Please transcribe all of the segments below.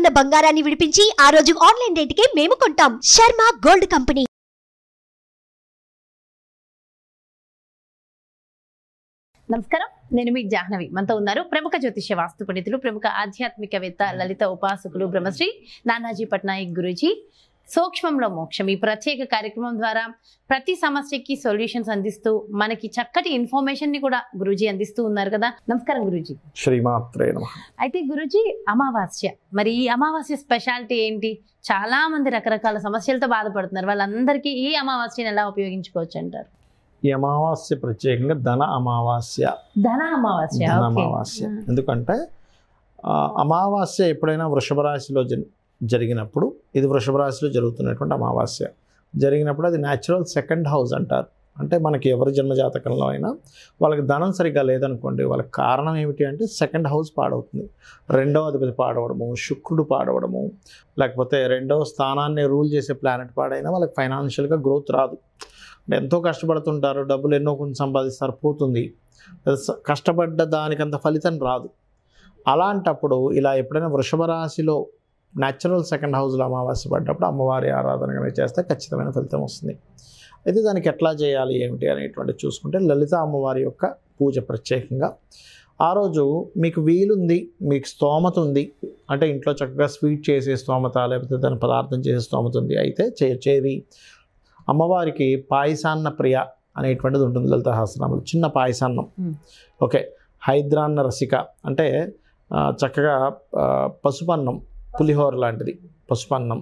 ఉన్న బంగారాన్ని విడిపించి ఆ రోజు ఆన్లైన్ రేటుకే మేము కొంటాం శర్మ గోల్డ్ కంపెనీ నమస్కారం నేను మీ జాహ్నవి మనతో ఉన్నారు ప్రముఖ జ్యోతిష్య వాస్తు పండితులు ప్రముఖ ఆధ్యాత్మికవేత్త లలిత ఉపాసకులు బ్రహ్మశ్రీ నానాజీ పట్నాయక్ గురూజీ సూక్ష్మంలో మోక్షం ఈ ప్రత్యేక కార్యక్రమం ద్వారా ప్రతి సమస్యకి సొల్యూషన్స్ అందిస్తూ మనకి చక్కటి ఇన్ఫర్మేషన్ ని కూడా గురూజీ అందిస్తూ ఉన్నారు కదా నమస్కారం గురూజీ శ్రీమాత్రే నమ అయితే గురూజీ అమావాస్య మరి ఈ అమావాస్య స్పెషాలిటీ ఏంటి చాలా మంది రకరకాల సమస్యలతో బాధపడుతున్నారు వాళ్ళందరికీ ఈ అమావాస్యను ఎలా ఉపయోగించుకోవచ్చు అంటారు ఈ అమావాస్య ప్రత్యేకంగా ధన అమావాస్య ధన అమావాస్య ధన ఓకే. అమావాస్య ఎందుకంటే ఆ, అమావాస్య ఎప్పుడైనా వృషభ రాశిలో జ- జరిగినప్పుడు ఇది వృషభ రాశిలో జరుగుతున్నటువంటి అమావాస్య జరిగినప్పుడు అది న్యాచురల్ సెకండ్ హౌస్ అంటారు అంటే మనకి ఎవరి జన్మజాతకంలో అయినా వాళ్ళకి ధనం సరిగ్గా లేదనుకోండి వాళ్ళకి కారణం ఏమిటి అంటే సెకండ్ హౌస్ పాడవుతుంది రెండవ అధిపతి పాడవడము శుక్రుడు పాడవడము లేకపోతే రెండవ స్థానాన్ని రూల్ చేసే ప్లానెట్ పాడైనా వాళ్ళకి ఫైనాన్షియల్గా గ్రోత్ రాదు అంటే ఎంతో కష్టపడుతుంటారు డబ్బులు ఎన్నో కొంచెం సంపాదిస్తారు పోతుంది స- కష్టపడ్డ దానికంత ఫలితం రాదు అలాంటప్పుడు ఇలా ఎప్పుడైనా వృషభ రాశిలో న్యాచురల్ సెకండ్ హౌస్లో అమావాస్య పడ్డప్పుడు అమ్మవారి ఆరాధన కనుక చేస్తే ఖచ్చితమైన ఫలితం వస్తుంది అయితే దానికి ఎట్లా చేయాలి ఏమిటి అనేటువంటి చూసుకుంటే లలిత అమ్మవారి యొక్క పూజ ప్రత్యేకంగా ఆ రోజు మీకు వీలుంది మీకు స్తోమత ఉంది అంటే ఇంట్లో చక్కగా స్వీట్ చేసే స్తోమత లేకపోతే దాని పదార్థం చేసే స్తోమత ఉంది అయితే చేయచేది అమ్మవారికి పాయసాన్న ప్రియ అనేటువంటిది ఉంటుంది లలిత సహస్రనామలు చిన్న పాయసాన్నం Hmm. ఓకే హైద్రాన్న రసిక అంటే ఆ, చక్కగా ఆ, పసుపన్నం పులిహోర లాంటిది పసుపన్నం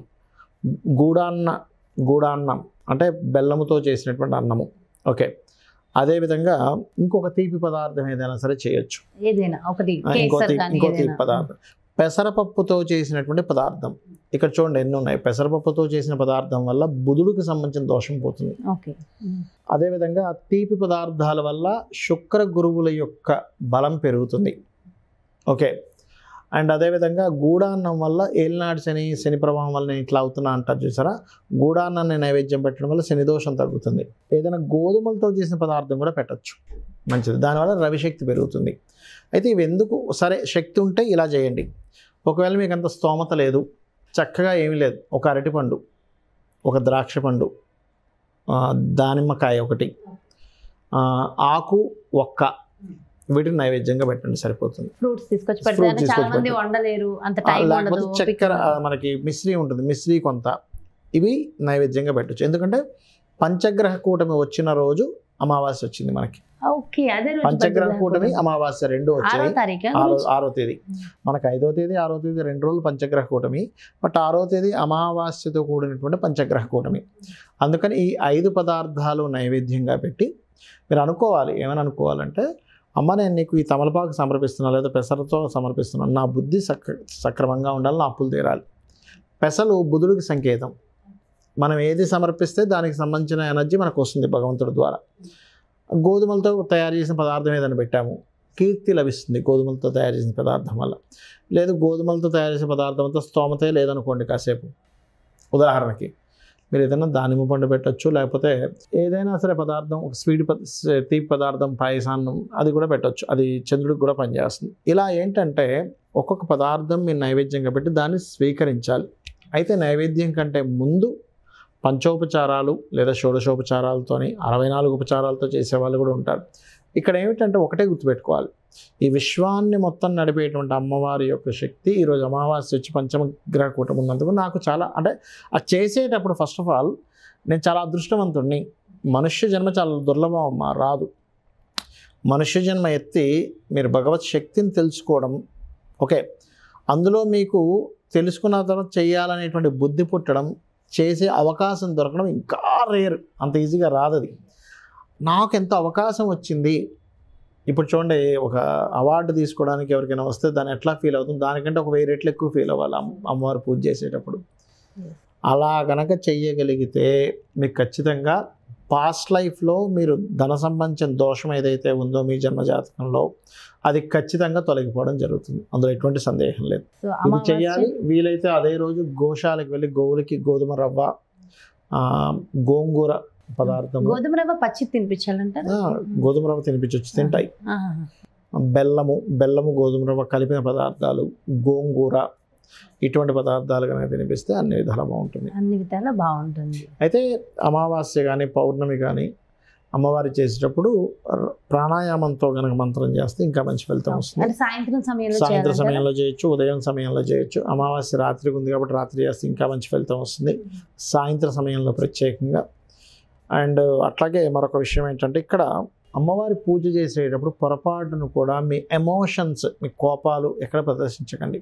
గూడాన్న గూడాన్నం అంటే బెల్లముతో చేసినటువంటి అన్నము ఓకే అదేవిధంగా ఇంకొక తీపి పదార్థం ఏదైనా సరే చేయొచ్చు ఏదైనా ఒకటి ఆ, ఇంకో కేసర్ తీ- కానీ ఇంకో తీపి ఏదైనా పదార్థం పెసరపప్పుతో చేసినటువంటి పదార్థం ఇక్కడ చూడండి ఎన్ని ఉన్నాయి పెసరపప్పుతో చేసిన పదార్థం వల్ల బుధుడికి సంబంధించిన దోషం పోతుంది ఓకే ఉమ్. అదేవిధంగా తీపి పదార్థాల వల్ల శుక్ర గురువుల యొక్క బలం పెరుగుతుంది ఓకే అండ్ అదేవిధంగా గూడాన్నం వల్ల ఏలినాడు శని శని ప్రభావం వల్ల నేను ఇట్లా అవుతున్నా అంటారు చూసారా గూడాన్నాన్ని నైవేద్యం పెట్టడం వల్ల శని దోషం తగ్గుతుంది ఏదైనా గోధుమలతో చేసిన పదార్థం కూడా పెట్టచ్చు మంచిది దానివల్ల రవిశక్తి పెరుగుతుంది అయితే ఇవి ఎందుకు సరే శక్తి ఉంటే ఇలా చేయండి ఒకవేళ మీకు అంత స్తోమత లేదు చక్కగా ఏమీ లేదు ఒక అరటిపండు ఒక ద్రాక్ష పండు ఆ, దానిమ్మకాయ ఒకటి ఆ, ఆకు ఒక్క వీటిని నైవేద్యంగా పెట్టండి సరిపోతుంది ఫ్రూట్స్ తీసుకొచ్చి Fruits పెడతారు చాలా తీసుకొచ్చి మంది పెట్టు. వండలేరు అంత ఆ, టైం లేకపోతే ఉండదు చక్కెర ఓపిక ఆ, ఉండదు. మనకి మిశ్రీ ఉంటుంది మిశ్రీ కొంత ఇవి నైవేద్యంగా పెట్టచ్చు ఎందుకంటే పంచగ్రహ కూటమి వచ్చిన రోజు అమావాస్య వచ్చింది మనకి ఓకే అదే రోజు పంచగ్రహ పంచగ్రహ కూటమి కూటమి. అమావాస్య రెండు ఆరో వచ్చాయి తారీఖు ఆరో ఆరో తేదీ మనకు ఐదో తేదీ ఆరో తేదీ రెండు రోజులు పంచగ్రహ కూటమి బట్ ఆరో తేదీ అమావాస్యతో కూడినటువంటి పంచగ్రహ కూటమి అందుకని ఈ ఐదు పదార్థాలు నైవేద్యంగా పెట్టి మీరు అనుకోవాలి ఏమని అనుకోవాలంటే అమ్మ నేను నీకు ఈ తమలపాకు సమర్పిస్తున్నాను లేదా పెసరతో సమర్పిస్తున్నాను నా బుద్ధి సక్ర సక్రమంగా ఉండాలి నా అప్పులు తీరాలి పెసలు బుధుడికి సంకేతం మనం ఏది సమర్పిస్తే దానికి సంబంధించిన ఎనర్జీ మనకు వస్తుంది భగవంతుడి ద్వారా గోధుమలతో తయారు చేసిన పదార్థం ఏదైనా పెట్టాము కీర్తి లభిస్తుంది గోధుమలతో తయారు చేసిన పదార్థం వల్ల లేదు గోధుమలతో తయారు చేసిన పదార్థంతో స్తోమతే లేదనుకోండి కాసేపు ఉదాహరణకి మీరు ఏదైనా దానిమ్మ పండు పెట్టచ్చు లేకపోతే ఏదైనా సరే పదార్థం ఒక స్వీట్ ప- స- తీపి పదార్థం పాయసాన్నం అది కూడా పెట్టచ్చు అది చంద్రుడికి కూడా పనిచేస్తుంది ఇలా ఏంటంటే ఒక్కొక్క పదార్థం మీరు నైవేద్యంగా పెట్టి దాన్ని స్వీకరించాలి అయితే నైవేద్యం కంటే ముందు పంచోపచారాలు లేదా షోడశోపచారాలతోని అరవై నాలుగు ఉపచారాలతో చేసేవాళ్ళు కూడా ఉంటారు ఇక్కడ ఏమిటంటే ఒకటే గుర్తుపెట్టుకోవాలి ఈ విశ్వాన్ని మొత్తం నడిపేటువంటి అమ్మవారి యొక్క శక్తి ఈరోజు అమావాస్య వచ్చి పంచమ గ్రహ కూటమి ఉన్నందుకు నాకు చాలా అంటే అది చేసేటప్పుడు ఫస్ట్ ఆఫ్ ఆల్ నేను చాలా అదృష్టవంతుడిని మనుష్య జన్మ చాలా దుర్లభం అమ్మ రాదు మనుష్య జన్మ ఎత్తి మీరు భగవత్ శక్తిని తెలుసుకోవడం ఓకే అందులో మీకు తెలుసుకున్న తర్వాత చేయాలనేటువంటి బుద్ధి పుట్టడం చేసే అవకాశం దొరకడం ఇంకా రేర్ అంత ఈజీగా రాదు అది నాకు ఎంత అవకాశం వచ్చింది ఇప్పుడు చూడండి ఒక అవార్డు తీసుకోవడానికి ఎవరికైనా వస్తే దాన్ని ఎట్లా ఫీల్ అవుతుంది దానికంటే ఒక వెయ్యి రెట్లు ఎక్కువ ఫీల్ అవ్వాలి అమ్మ- అమ్మవారు పూజ చేసేటప్పుడు అలా గనక చెయ్యగలిగితే మీకు ఖచ్చితంగా పాస్ట్ లైఫ్లో మీరు ధన సంబంధించిన దోషం ఏదైతే ఉందో మీ జన్మజాతకంలో అది ఖచ్చితంగా తొలగిపోవడం జరుగుతుంది అందులో ఎటువంటి సందేహం లేదు సో ఇది అమావాస్య చేయాలి వీలైతే అదే రోజు గోశాలకు వెళ్ళి గోవులకి గోధుమ రవ్వ ఆ, గోంగూర పదార్థము గోధుమ రవ్వ పచ్చి తినిపించాలంటారు ఆ, గోధుమ రవ్వ తినిపించవచ్చు తింటాయి ఆహా. బెల్లము బెల్లము గోధుమ రవ్వ కలిపిన పదార్థాలు గోంగూర ఇటువంటి పదార్థాలు కనుక తినిపిస్తే అన్ని విధాలా బాగుంటుంది అన్ని విధాలా బాగుంటుంది అయితే అమావాస్య కానీ పౌర్ణమి కానీ అమ్మవారి చేసేటప్పుడు ర- ప్రాణాయామంతో కనుక మంత్రం చేస్తే ఇంకా మంచి ఫలితం వస్తుంది అంటే సాయంత్రం సమయంలో సాయంత్రం చేయాలంటారా? సమయంలో చేయొచ్చు ఉదయం సమయంలో చేయొచ్చు అమావాస్య రాత్రికి ఉంది కాబట్టి రాత్రి చేస్తే ఇంకా మంచి ఫలితం వస్తుంది సాయంత్రం సమయంలో ప్రత్యేకంగా అండ్ అట్లాగే మరొక విషయం ఏంటంటే ఇక్కడ అమ్మవారి పూజ చేసేటప్పుడు పొరపాటును కూడా మీ ఎమోషన్స్ మీ కోపాలు ఎక్కడ ప్రదర్శించకండి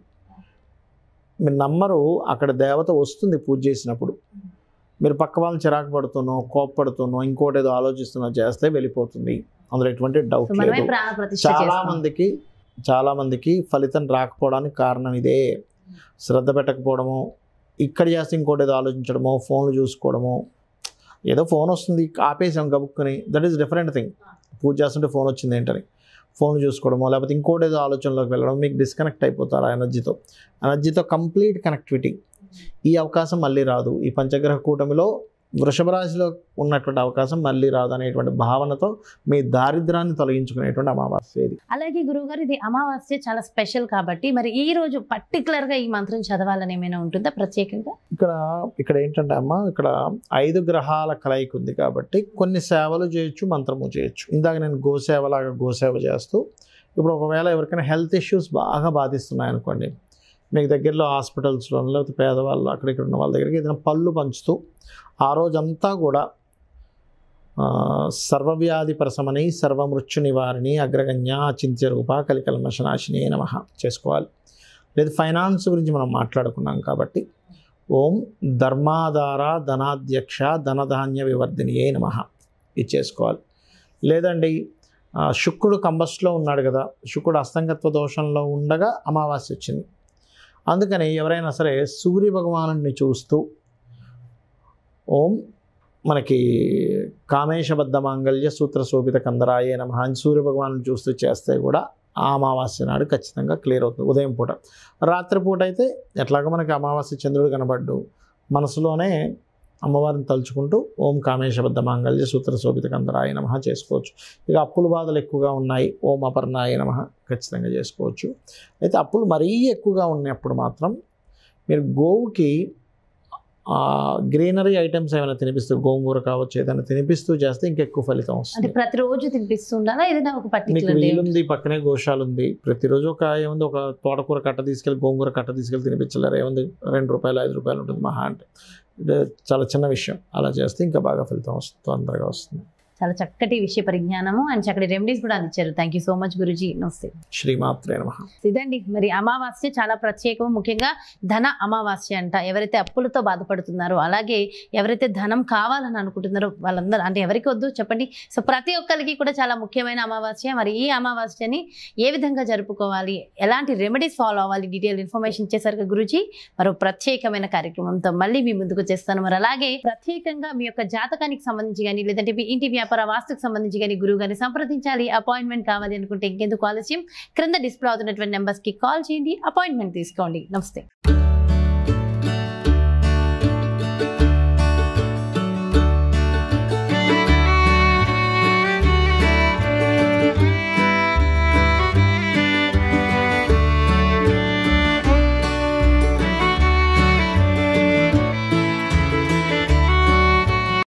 మీరు నమ్మరు అక్కడ దేవత వస్తుంది పూజ చేసినప్పుడు మీరు పక్క వాళ్ళని చిరాకు పడుతున్నో కోపపడుతున్నో ఇంకోటి ఏదో ఆలోచిస్తున్నో చేస్తే వెళ్ళిపోతుంది అందులో ఎటువంటి సో డౌట్ మనమే లేదు ప్రాణ ప్రతిష్ఠ చాలా చేస్తాం. మందికి చాలా మందికి ఫలితం రాకపోవడానికి కారణం ఇదే శ్రద్ధ పెట్టకపోవడము ఇక్కడ చేస్తే ఇంకోటి ఏదో ఆలోచించడమో ఫోన్లు చూసుకోవడమో ఏదో ఫోన్ వస్తుంది ఆపేసాం గబుక్కుని దట్ ఈస్ డిఫరెంట్ థింగ్ పూజ చేస్తుంటే ఫోన్ వచ్చింది ఏంటని ఫోన్ చూసుకోవడమో లేకపోతే ఇంకోటి ఏదో ఆలోచనలోకి వెళ్ళడం మీకు డిస్కనెక్ట్ అయిపోతారు ఆ ఎనర్జీతో ఎనర్జీతో కంప్లీట్ కనెక్టివిటీ ఈ అవకాశం మళ్ళీ రాదు ఈ పంచగ్రహ కూటమిలో వృషభ రాశిలో ఉన్నటువంటి అవకాశం మళ్ళీ రాదు అనేటువంటి భావనతో మీ దారిద్రాన్ని తొలగించుకునేటువంటి అమావాస్య ఇది అలాగే గురువు గారు ఇది అమావాస్య చాలా స్పెషల్ కాబట్టి మరి ఈ రోజు పర్టికులర్ గా ఈ మంత్రం చదవాలని ఏమైనా ఉంటుందా ప్రత్యేకంగా ఇక్కడ ఇక్కడ ఏంటంటే అమ్మ ఇక్కడ ఐదు గ్రహాల కలయిక ఉంది కాబట్టి కొన్ని సేవలు చేయొచ్చు మంత్రము చేయొచ్చు ఇందాక నేను గోసేవలాగా గోసేవ చేస్తూ ఇప్పుడు ఒకవేళ ఎవరికైనా హెల్త్ ఇష్యూస్ బాగా బాధిస్తున్నాయి అనుకోండి మీకు దగ్గరలో హాస్పిటల్స్లో లేకపోతే పేదవాళ్ళు అక్కడ ఇక్కడ ఉన్న వాళ్ళ దగ్గరికి ఏదైనా పళ్ళు పంచుతూ ఆ రోజంతా కూడా ఆ, సర్వవ్యాధి ప్రశమని సర్వమృత్యు నివారిణి అగ్రగణ్య చింత్య రూప కలికల్మశనాశిని నమ చేసుకోవాలి లేదు ఫైనాన్స్ గురించి మనం మాట్లాడుకున్నాం కాబట్టి ఓం ధర్మాధార ధనాధ్యక్ష ధనధాన్య వివర్ధినియే నమ ఇది చేసుకోవాలి లేదండి ఆ, శుక్రుడు కంబస్ట్లో ఉన్నాడు కదా శుక్రుడు అస్తంగత్వ దోషంలో ఉండగా అమావాస్య వచ్చింది అందుకని ఎవరైనా సరే సూర్య భగవాను చూస్తూ ఓం మనకి కామేశబద్ధ మాంగళ్య సూత్ర శోభిత కందరాయే నమ అని సూర్య భగవాను చూస్తూ చేస్తే కూడా ఆ అమావాస్య నాడు ఖచ్చితంగా క్లియర్ అవుతుంది ఉదయం పూట రాత్రిపూట అయితే ఎట్లాగో మనకి అమావాస్య చంద్రుడు కనబడ్డు మనసులోనే అమ్మవారిని తలుచుకుంటూ ఓం కామేశబద్ధ మాంగళ్య సూత్ర శోభిత కందరాయ నమ చేసుకోవచ్చు ఇక అప్పుల బాధలు ఎక్కువగా ఉన్నాయి ఓం అపర్ణాయ నమ ఖచ్చితంగా చేసుకోవచ్చు అయితే అప్పులు మరీ ఎక్కువగా ఉన్నప్పుడు మాత్రం మీరు గోవుకి గ్రీనరీ ఐటమ్స్ ఏమైనా తినిపిస్తూ గోంగూర కావచ్చు ఏదైనా తినిపిస్తూ చేస్తే ఇంకెక్కువ ఫలితం అంటే వస్తుంది ప్రతిరోజు తినిపిస్తుండాలా ఏదైనా ఒక మీకు పర్టికులర్ డే వీలుంది పక్కనే గోశాల ఉంది ప్రతిరోజు ఒక ఏముంది ఒక తోటకూర కట్ట తీసుకెళ్ళి గోంగూర కట్ట తీసుకెళ్ళి తినిపించలేరు ఏముంది రెండు రూపాయలు ఐదు రూపాయలు ఉంటుంది మహా అంటే ఇది చాలా చిన్న విషయం అలా చేస్తే ఇంకా బాగా ఫలితం వస్తుంది తొందరగా వస్తుంది చాలా చక్కటి విషయ పరిజ్ఞానము అండ్ చక్కటి రెమెడీస్ కూడా అందించారు థ్యాంక్ యూ సో మచ్ గురుజీ నమస్తే శ్రీమాత్రే నమ ఇదండి మరి అమావాస్య చాలా ప్రత్యేకము ముఖ్యంగా ధన అమావాస్య అంట ఎవరైతే అప్పులతో బాధపడుతున్నారో అలాగే ఎవరైతే ధనం కావాలని అనుకుంటున్నారో వాళ్ళందరూ అంటే ఎవరికి వద్దు చెప్పండి సో ప్రతి ఒక్కరికి కూడా చాలా ముఖ్యమైన అమావాస్య మరి ఈ అమావాస్యని ఏ విధంగా జరుపుకోవాలి ఎలాంటి రెమెడీస్ ఫాలో అవ్వాలి డీటెయిల్ ఇన్ఫర్మేషన్ ఇచ్చేసరికి గురుజీ మరో ప్రత్యేకమైన కార్యక్రమంతో మళ్ళీ మీ ముందుకు చేస్తాను మరి అలాగే ప్రత్యేకంగా మీ యొక్క జాతకానికి సంబంధించి కానీ లేదంటే మీ ఇంటి వ్యాపార వాస్తుకు సంబంధించి కానీ గురువు గారిని సంప్రదించాలి అపాయింట్మెంట్ కావాలి అనుకుంటే ఇంకెందుకు ఆలస్యం క్రింద డిస్ప్లే అవుతున్నటువంటి నెంబర్స్కి కాల్ చేయండి అపాయింట్మెంట్ తీసుకోండి నమస్తే